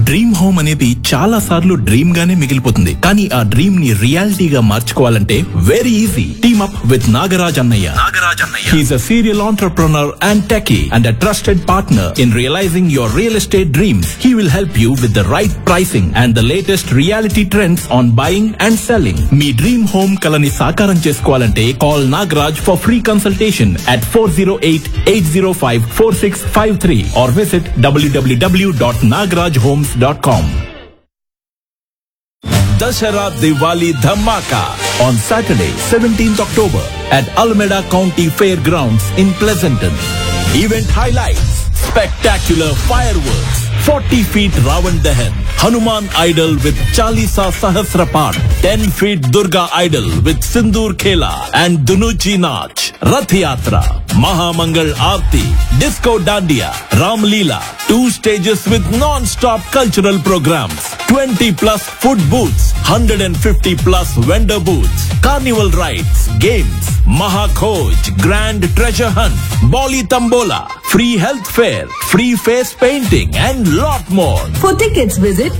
Dream home అనేది చాలా సార్లు డ్రీమ్ గానే మిగిలిపోతుంది కానీ ఆ డ్రీమ్ ని రియాలిటీగా మార్చుకోవాలంటే very easy team up with Nagaraj అన్నయ్య నాగరాజ్ అన్నయ్య he's a serial entrepreneur and techie and a trusted partner in realising your real estate dreams he will help you with the right pricing and the latest reality trends on buying and selling మీ dream home కలని సాకారం చేసుకోవాలంటే call Nagaraj for free consultation at 408-805-4653 or visit www.nagrajhomes.com. Dashara Diwali Dhammaka on Saturday, 17th October at Alameda County Fairgrounds in Pleasanton. Event highlights, spectacular fireworks, 40 feet Ravan Dahan, Hanuman idol with Chalisa Sahasrapad, 10 feet Durga idol with Sindur Khela and Dunuchi Nach, Rath Yatra, Mahamangal Aarti, Disco Dandiya, Ram Leela, two stages with non-stop cultural programs, 20 plus food booths, 150 plus vendor booths, carnival rides, games, Mahakoj, grand treasure hunt, Bolly Tambola, free health fair, free face painting and lot more. For tickets, visit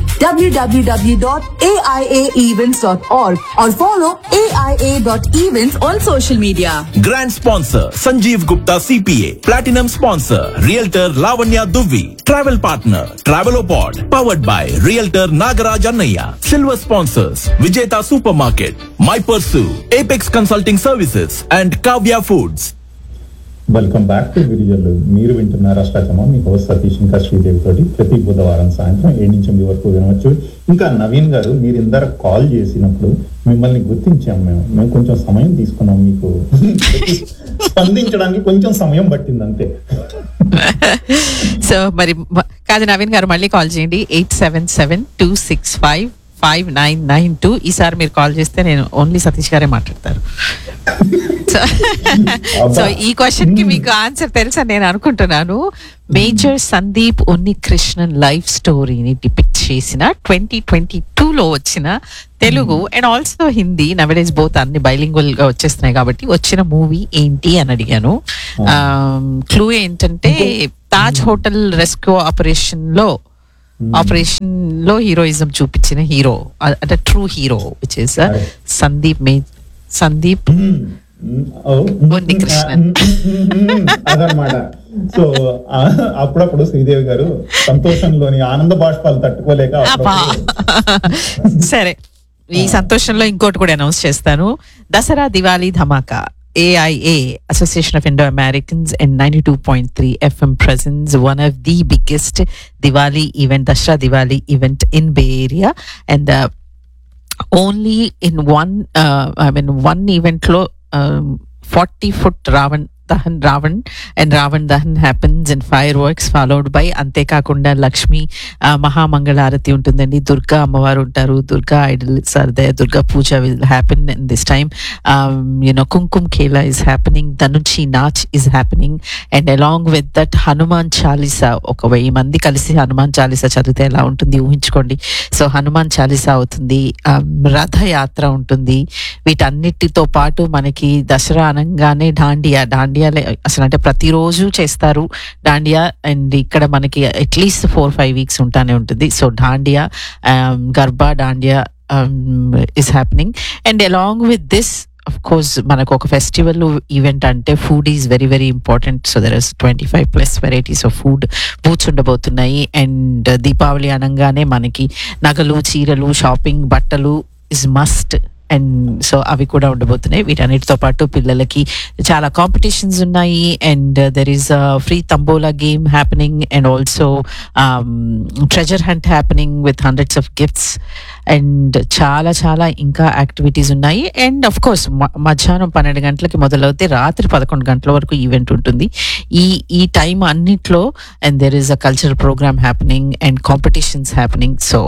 www.aiaevents.org or follow aia.events on social media. Grand sponsor Sanjeev Gupta CPA. Platinum sponsor Realtor Lavanya Duvi. Travel partner Travelopod. Powered by Realtor Nagaraj Annaya. Silver sponsors Vijeta Supermarket. My Pursue. Apex Consulting Services and Kavya Foods. Welcome back to గిరిజల్లు మీరు వింటున్నారు అష్టాచమ మీ host Satish ఇంకా శ్రీదేవి తోటి ప్రతి బుధవారం సాయంత్రం ఏడు నుంచి ఎనిమిది వరకు వినవచ్చు ఇంకా నవీన్ గారు మీరు ఇందర కాల్ చేసినప్పుడు మిమ్మల్ని గుర్తించాం మేము మేము కొంచెం సమయం తీసుకున్నాం మీకు స్పందించడానికి కొంచెం సమయం పట్టింది అంతే సో మరి మ- కాదు నవీన్ గారు మళ్ళీ కాల్ చేయండి eight seven seven two six five five nine nine two ఈసారి మీరు కాల్ చేస్తే నేను ఓన్లీ సతీష్ గారే మాట్లాడతారు సో సో ఈ క్వశ్చన్ కి మీకు ఆన్సర్ తెలుసా నేను అనుకుంటున్నాను మేజర్ సందీప్ ఉన్ని కృష్ణన్ లైఫ్ స్టోరీని డిపిక్ట్ చేసిన ట్వంటీ ట్వంటీ లో వచ్చిన Telugu and also Hindi nowadays both అన్ని బైలింగ్వల్ గా వచ్చేస్తున్నాయి కాబట్టి వచ్చిన మూవీ ఏంటి అని అడిగాను క్లూ ఏంటంటే తాజ్ హోటల్ రెస్క్యూ ఆపరేషన్ లో ఆపరేషన్ లో హీరోయిజం చూపించిన హీరో అంటే true hero which is Correct. Sandeep మే సందీప్ ఓ, ఉన్ని కృష్ణన్. అదనమాట సో ఆ, అప్పుడప్పుడు శ్రీదేవి గారు సంతోషంలోని ఆనంద బాష్పాలు తట్టుకోలేక అబ్బా. అప్పుడప్పుడు సరే ఈ సంతోషంలో ఇంకోటి కూడా అనౌన్స్ చేస్తాను Dasara Diwali Dhamaka AIA association of Indo Americans and ninety two point three FM presents one of the biggest Diwali event Dasara Diwali event in Bay Area and only in one I mean one event లో forty foot Ravan Dahan Ravan and Ravan Dahan happens and fireworks followed by అంతేకాకుండా లక్ష్మి ఆ, మహామంగళారతి ఉంటుందండి దుర్గా అమ్మవారు ఉంటారు Durga idols are there Durga puja will happen in this time you know Kumkum Khela is happening Dhunuchi Naach is happening and along with that Hanuman Chalisa ఒక వెయ్యి మంది కలిసి హనుమాన్ చాలీసా చదివితే ఎలా ఉంటుంది ఊహించుకోండి సో హనుమాన్ చాలీసా అవుతుంది um, రథయాత్ర ఉంటుంది వీటన్నిటితో పాటు మనకి దసరా అనగానే డాండియా డాండియా అసలు అంటే ప్రతిరోజు చేస్తారు డాండియా అండ్ ఇక్కడ మనకి అట్లీస్ట్ ఫోర్ ఫైవ్ వీక్స్ ఉంటానే ఉంటుంది so Dandiya Garba Dandiya is happening and along with this of course మనకు ఒక ఫెస్టివల్ ఈవెంట్ అంటే food is very very important so there is twenty five plus varieties of food booths ఉండబోతున్నాయి and Deepavali అనగానే మనకి నగలు చీరలు షాపింగ్ బట్టలు ఇస్ మస్ట్ అండ్ సో అవి కూడా ఉండబోతున్నాయి వీటన్నిటితో పాటు పిల్లలకి చాలా కాంపిటీషన్స్ ఉన్నాయి and there is free tambola game happening and also treasure hunt happening with hundreds of gifts and చాలా చాలా ఇంకా యాక్టివిటీస్ ఉన్నాయి అండ్ అఫ్ కోర్స్ మధ్యాహ్నం పన్నెండు గంటలకి మొదలవుతే రాత్రి పదకొండు గంటల వరకు ఈవెంట్ ఉంటుంది ఈ ఈ టైం అన్నిట్లో and there is a cultural programme happening and competitions happening so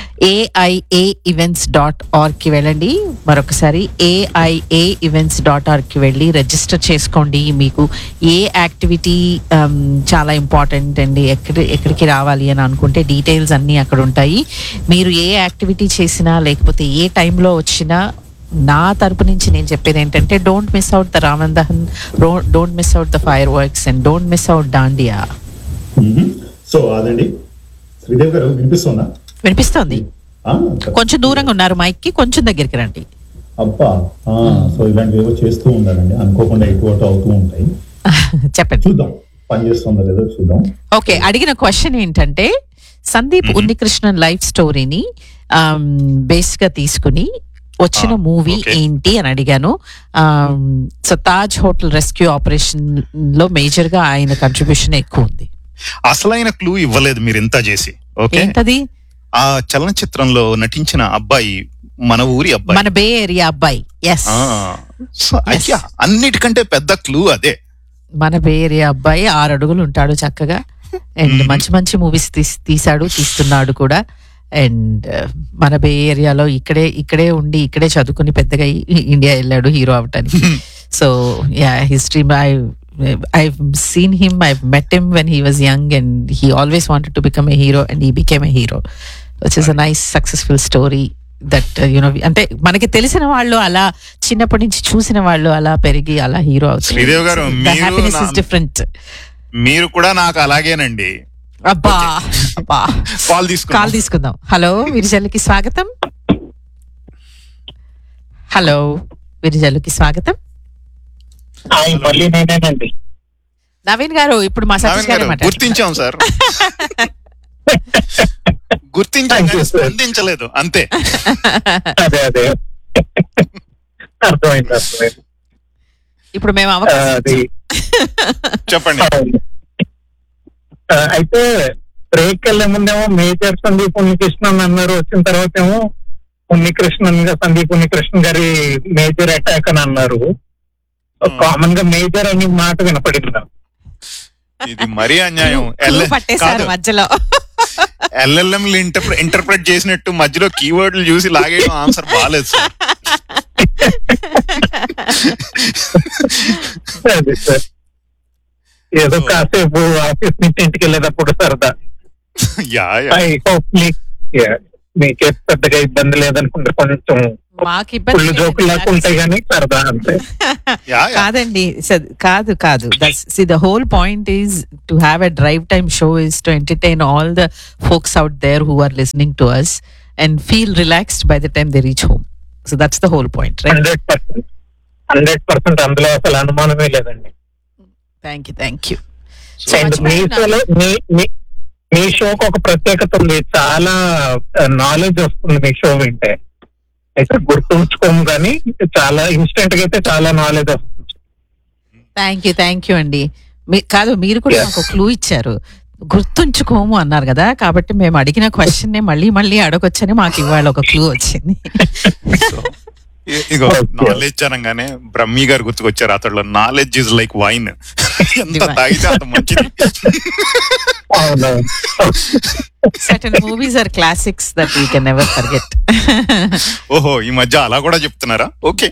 AIA events dot ఆర్గ్కి వెళ్ళండి మరొకసారి ఏఐఏ ఈవెంట్స్ డాట్ ఆర్గ్కి వెళ్ళి రిజిస్టర్ చేసుకోండి మీకు ఏ యాక్టివిటీ చాలా ఇంపార్టెంట్ అండి ఎక్కడి ఎక్కడికి రావాలి అని అనుకుంటే డీటెయిల్స్ అన్నీ అక్కడ ఉంటాయి మీరు ఏ యాక్టివిటీ చేసినా లేకపోతే ఏ టైంలో వచ్చినా నా తరపు నుంచి నేను చెప్పేది ఏంటంటే don't miss out the Ravan Dahan don't miss out the fireworks and don't miss out Dandiya so అదండి శ్రీదేవి గారు వినిపిస్తుందా వినిపిస్తోంది ఆ, కొంచెం దూరంగా ఉన్నారు మైక్ కి కొంచెం దగ్గరికి రండి అబ్బా ఆ, సో ఇలాంటివి ఏవో చేస్తూ ఉండాలండి అనుకోకుండా ఎక్కువ అవుతూ ఉంటాయి చెప్పండి చూద్దాం పని చేస్తుందో లేదో చూద్దాం ఓకే అడిగిన క్వశ్చన్ ఏంటంటే సందీప్ ఉన్నికృష్ణన్ లైఫ్ స్టోరీని బేస్ గా తీసుకుని వచ్చిన Ah, మూవీ okay. ఏంటి అని అడిగాను so Taj hotel rescue operation లో మేజర్ గా ఆయన కంట్రిబ్యూషన్ ఎక్కువ ఉంది అసలైన క్లూ ఇవ్వలేదు మీరు ఇంత చేసి ఓకే ఏంటది ఆ చలనచిత్రంలో నటించిన అబ్బాయి మన ఊరి అబ్బాయి మన బే ఏరియా అబ్బాయి ఎస్ ఆ, సో అయ్యా అన్నిటికంటే పెద్ద క్లూ అదే మన బే ఏరియా అబ్బాయి ఆరు అడుగులు ఉంటాడు చక్కగా అండ్ మంచి మంచి మూవీస్ తీసాడు తీస్తున్నాడు కూడా అండ్ మన బే ఏరియాలో ఇక్కడే ఇక్కడే ఉండి ఇక్కడే చదువుకుని పెద్దగా ఈ- ఇండియా వెళ్ళాడు హీరో అవటానికి so yeah history I I seen him I met him when he was young and he always wanted to become a hero and he became a hero which is a nice successful story that you know అంటే మనకి తెలిసిన వాళ్ళు అలా చిన్నప్పటి నుంచి చూసిన వాళ్ళు అలా పెరిగి అలా హీరో శ్రీదేవి గారు, మీరు హ్యాపీనెస్ ఇస్ నా- డిఫరెంట్ మీరు కూడా నాకు అలాగేనండి అబ్బా అబ్బా కాల్ తీసుకున్నాం. కాల్ తీసుకుందాం హలో విరిజల్లుకి స్వాగతం హలో విరిజల్లుకి స్వాగతం హాయ్ మళ్ళీ నేనేనండి నవీన్ గారు ఇప్పుడు మా సతీష్ నవీన్ గారే గారు, మాట్లాడుతున్నారు. గుర్తించాం సార్ గుర్తించాం Thank you, కానీ sir. స్పందించలేదు అంతే అదే అదే అర్థమైంది అర్థమైంది ఇప్పుడు మేము ఆ, అవకాశం అది చెప్పండి అవును. ఆ, అయితే బ్రేక్ వెళ్ళే ముందేమో మేజర్ సందీప్ ఉన్నికృష్ణన్ అన్నారు వచ్చిన తర్వాత ఏమో ఉన్నికృష్ణన్ గా సందీప్ ఉన్నికృష్ణన్ గారి మేజర్ అటాక్ అని అన్నారు కామన్ గా మేజర్ అని మాట వినపడింది నాకు. ఇది మరీ అన్యాయం క్లూ పట్టేశారు మధ్యలో ఎల్ఎల్ఎం ఇంటర్ప్రెట్ చేసినట్టు మధ్యలో కీవర్డ్లు చూసి లాగేయడం ఆన్సర్ బాగాలేదు సార్ అదే సార్ ఏదో కాసేపు ఆఫీస్ నుంచి ఇంటికి వెళ్ళేటప్పుడు సరదా యా యా ఐ హోప్ మీకే పెద్దగా ఇబ్బంది లేదనుకుంటే కొంచెం మాకు ఇబ్బంది ఫుల్ జోకులు లాగా ఉంటాయి కానీ సరదా అంతే యా యా కాదండి స- కాదు కాదు see the whole point is to have a drive time show is to entertain all the folks out there who are listening to us and feel relaxed by the time they reach home so that's the whole point right hundred percent hundred percent అందులో అసలు అనుమానమే లేదండి thank you thank you and మీ షోలో మీ మీ- మీ షోకి ఒక ప్రత్యేకత ఉంది చాలా నాలెడ్జ్ వస్తుంది మీ షో వింటే అయితే గుర్తుంచుకోము కానీ చాలా ఇన్స్టెంట్ గా అయితే చాలా నాలెడ్జ్ వస్తుంది థ్యాంక్ యూ థ్యాంక్ యూ అండి మీ- కాదు మీరు కూడా Yeah. నాకు క్లూ ఇచ్చారు గుర్తుంచుకోము అన్నారు కదా కాబట్టి మేము అడిగిన క్వశ్చన్ నే మళ్ళీ మళ్ళీ అడగొచ్చని మాకు ఇవాళ ఒక క్లూ వచ్చింది ఇ- ఇగో Okay. నాలెడ్జ్ అనగానే బ్రహ్మి గారు గుర్తుకొచ్చారు అతడిలో నాలెడ్జ్ ఇస్ లైక్ వైన్ ఎంత Divine. తాగితే అంత మంచిది అవునవును certain movies are classics that you can never forget ఓహో ఈ మధ్య అలా కూడా చెప్తున్నారా ఓకే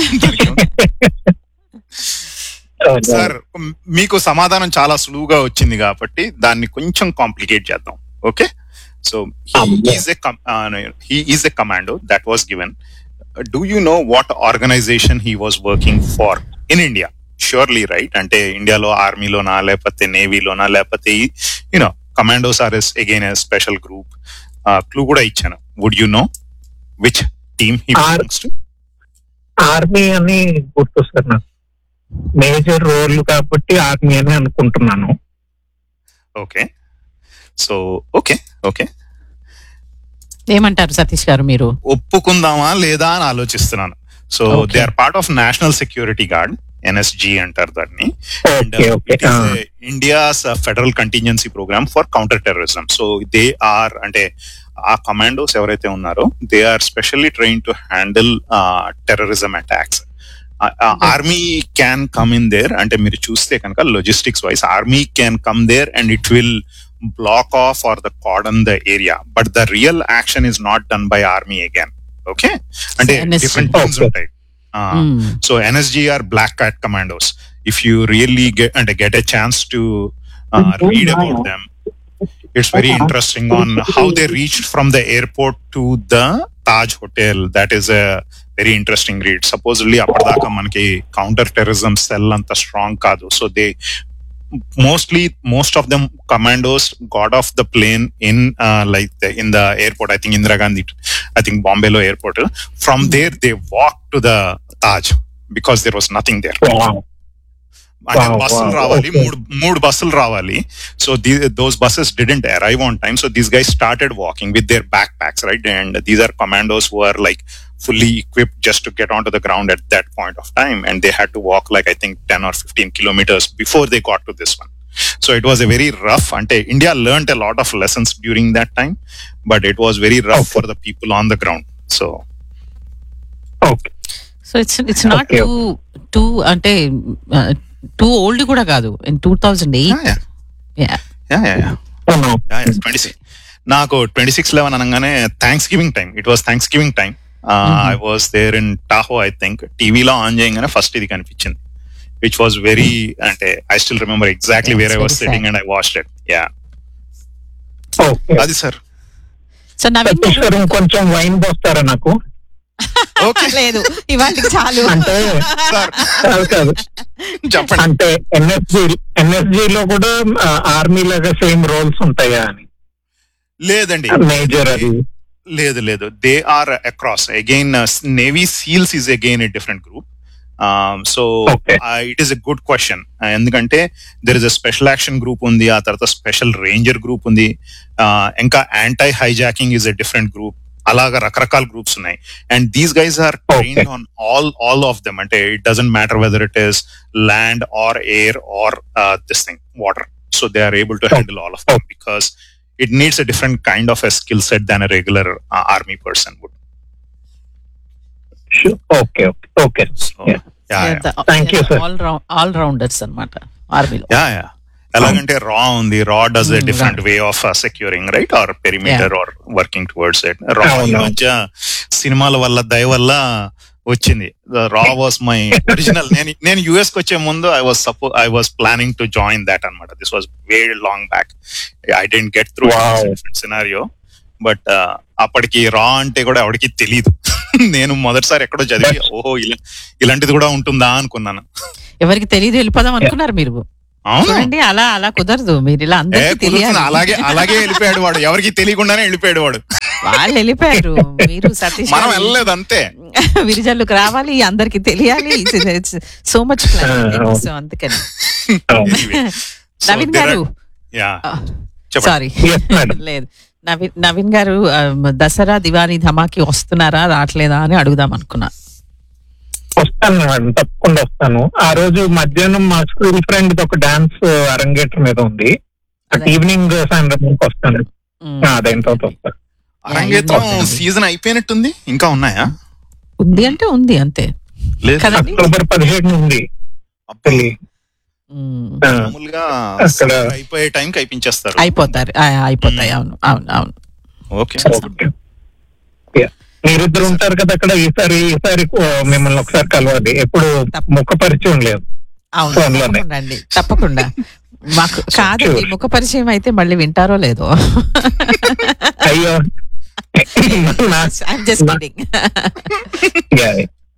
అవును. సార్ మ్, మీకు సమాధానం చాలా సులువుగా వచ్చింది కాబట్టి దాన్ని కొంచెం కాంప్లికేట్ చేద్దాం ఓకే సో అమ్మో. Is a he is a commando that was given do you know what organization he was working for in India surely right అంటే ఇండియాలో ఆర్మీలోనా లేకపోతే నేవీలోనా లేకపోతే you know commandos are as again a special group clue కూడా ఇచ్చాను would you know which team he Ar- belongs to army అని గుర్తు సార్ నాకు మేజర్ రోల్ కాబట్టి ఆర్మీ అని అనుకుంటున్నాను ఓకే సో ఓకే ఓకే ఏమంటారు సతీష్ గారు మీరు ఒప్పుకుందామా లేదా అని ఆలోచిస్తున్నాను so Okay. They are part of national security guard NSG అంటారు దాన్ని and okay okay India's federal contingency program for counter terrorism so they are అంటే ఆ కమాండోస్ ఎవరైతే ఉన్నారో they are specially train to handle terrorism attacks army can come in there అంటే మీరు చూస్తే కనుక logistics wise army can come there and it will block off or the cordon the area but the real action is not done by army again okay అంటే NSG. Different teams Okay. ఉంటాయి Ah, Hmm. so NSG are Black Cat Commandos. If you really get and get a chance to uh, read about them, it's very interesting on how they reached from the airport to the Taj Hotel. That is a very interesting read. Supposedly, అప్పటిదాకా మనకి counter terrorism cell అంత strong కాదు so they mostly most of them commandos got off the plane in uh, like the, in the airport i think indira gandhi i think bombay lo airport from there they walked to the taj because there was nothing there Wow. అంటే Wow, బస్సులు wow, రావాలి okay. మూడు మూడు బస్సులు రావాలి so those buses didn't arrive on time so these guys started walking with their backpacks right and these are commandos who are like fully equipped just to get onto the ground at that point of time and they had to walk like i think 10 or 15 kilometers before they got to this one so it was a very rough ante india learned a lot of lessons during that time but it was very rough Okay. for the people on the ground so okay so it's it's not Okay. Two two అంటే too old కూడా కాదు in two thousand yeah eight yeah yeah yeah, yeah. అవును twenty six నాకు twenty six eleven అనగానే Thanksgiving time it was Thanksgiving time I was there in Tahoe I think టీవీలో on చేయగానే first ఇది కనిపించింది which was very అంటే I still remember exactly It's where I very was sitting sad. And I watch it ya okay అది sir so Naveen Satish garu ఇంకొంచెం wine పోస్తారా నాకు okay లేదు ఇవాటికి చాలు అంటే సార్ కాదు కాదు చెప్పండి అంటే ఎన్ఎస్జి ఎన్ఎస్జి లో కూడా ఆర్మీ లాగా సేమ్ రోల్స్ ఉంటాయా అని లేదండి మేజర్ అది లేదు లేదు they are across again navy seals is again a different group so Okay. It is a good question ఎందుకంటే there is a special action group ఉంది ఆ తర్వాత స్పెషల్ రేంజర్ గ్రూప్ ఉంది Uh, ఇంకా anti hijacking is a different group అలాగా రకరకాల groups ఉన్నాయి and these guys are trained Okay. On all all of them అంటే it doesn't matter whether it is land or air are this thing water so they are able to handle all of them because it needs a different kind of a skill set than a regular uh, army person would. Okay okay okay So, Yeah. yeah, yeah, Thank you, sir. All round all rounders అనమాట ఆర్మీలో yeah, yeah. ఎలాగంటే రా ఉంది రా does a Mm, different way of securing right or perimeter or working towards it రా ఈ అవును. మధ్య సినిమాల వల్ల దయ వల్ల వచ్చింది రా వాస్ మై ఒరిజినల్ నేను నేను యుఎస్ కి వచ్చే ముందు ఐ వాస్ సపో I was planning to join that అనమాట this was very long back I didn't get through Wow. Scenario but అప్పటికి రా అంటే కూడా ఎవరికి తెలియదు నేను మొదటిసారి ఎక్కడో చదివి ఓహో ఇలా ఇలాంటిది కూడా ఉంటుందా అనుకున్నాను ఎవరికి తెలియదు వెళ్ళిపోదాం అనుకున్నారు మీరు అవును చూడండి అలా అలా కుదరదు మీరు ఇలా ఏ అందరికీ కుదురుతుంది. తెలియాలి అలాగే అలాగే వెళ్ళిపోయాడు వాడు ఎవరికి తెలియకుండానే వెళ్ళిపోయాడు వాడు వాళ్ళు వెళ్ళిపోయారు మీరు సతీష్ మనం గారు వెళ్ళలేదు అంతే విరిజల్లుకు రావాలి అందరికి తెలియాలి సో మచ్ అవును. సో అందుకని Anyway, so Naveen there garu are- yeah. చెప్పండి. Sorry Yes, madam. లేదు నవీన్ నవీన్ గారు ఆ, దసరా దివాళీ ధమాకి వస్తున్నారా రావట్లేదా అని అడుగుదాం అనుకున్నా వస్తాను మేడం తప్పకుండా వస్తాను ఆ రోజు మధ్యాహ్నం మా స్కూల్ ఫ్రెండ్ ఒక డాన్స్ అరంగేట్రం మీద ఉంది అదే. ఈవినింగ్ సాయంత్రం వస్తాను ఉమ్. ఆ, దాని తర్వాత వస్తాను అరంగేత్రం Yeah, సీజన్ అయిపోయినట్టుంది ఇంకా ఉన్నాయా ఉంది అంటే ఉంది అంతే లేదు కదండి అక్టోబర్ పదిహేడు ఉంది అబ్బా, పెళ్లి ఉమ్. ఆ, మామూలుగా అక్కడ- summer అయిపోయే టైం కి అయిపించేస్తారు అయిపోతారు ఆ, అయిపోతాయి అవును అవును అవును ఓకే ఓకే. Yeah. మీరిద్దరు ఉంటారు కదా అక్కడ ఈసారి ఈసారి ఆ, మిమ్మల్ని ఒకసారి కలవాలి ఎప్పుడు తప్ప- ముఖ పరిచయం లేదు అవును Phone లోనే. తప్పకుండా అండి తప్పకుండా మాకు కాదండి Sure. ముఖ పరిచయం అయితే మళ్ళీ వింటారో లేదో అయ్యో నా- I'm just kidding Yeah.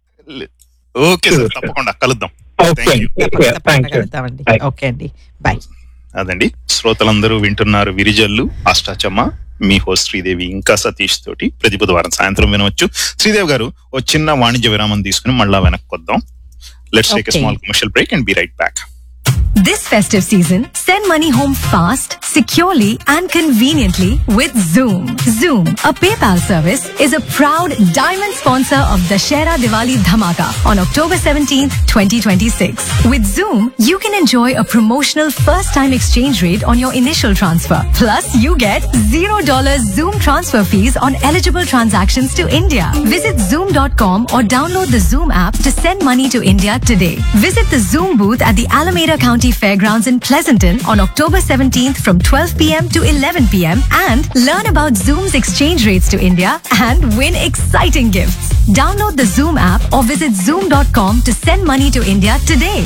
Okay sir Sure, తప్పకుండా కలుద్దాం okay Thank you. Yeah, thank you. కలుద్దామండి Bye. ఓకే అండి బాయ్ అదండి శ్రోతలందరూ వింటున్నారు విరిజల్లు అష్టాచమ్మ మీ హోస్ట్ శ్రీదేవి ఇంకా సతీష్ తోటి ప్రతి బుధవారం సాయంత్రం వినవచ్చు శ్రీదేవి గారు ఓ చిన్న వాణిజ్య విరామం తీసుకుని మళ్ళా వెనక్కి వద్దాం let's take Okay. Small commercial break and be right back This festive season, send money home fast, securely, and conveniently with Zoom. Zoom, a PayPal service, is a proud diamond sponsor of Dashera Diwali Dhamaka on October 17th, 2026. With Zoom, you can enjoy a promotional first-time exchange rate on your initial transfer. Plus, you get $0 Zoom transfer fees on eligible transactions to India. Visit Zoom.com or download the Zoom app to send money to India today. Visit the Zoom booth at the Alameda County Fairgrounds in Pleasanton on October 17th from 12 p.m. to 11 p.m. and learn about Zoom's exchange rates to India and win exciting gifts. Download the Zoom app or visit Zoom.com to send money to India today.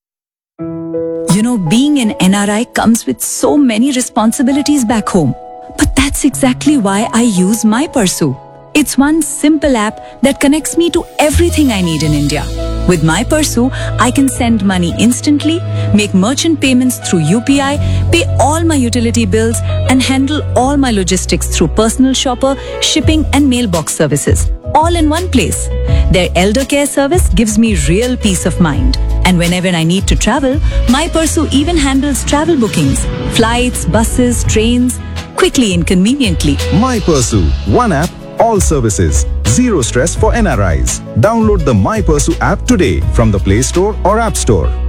You know, being an NRI comes with so many responsibilities back home. But that's exactly why I use My Pursue. It's one simple app that connects me to everything I need in India. With My Pursu, I can send money instantly, make merchant payments through UPI, pay all my utility bills, and handle all my logistics through personal shopper, shipping, and mailbox services. All in one place. Their elder care service gives me real peace of mind. And whenever I need to travel, My Pursu even handles travel bookings, flights, buses, trains, quickly and conveniently. My Pursu, one app, all services. Zero stress for NRIs. Download the My Pursu app today from the Play Store or App Store.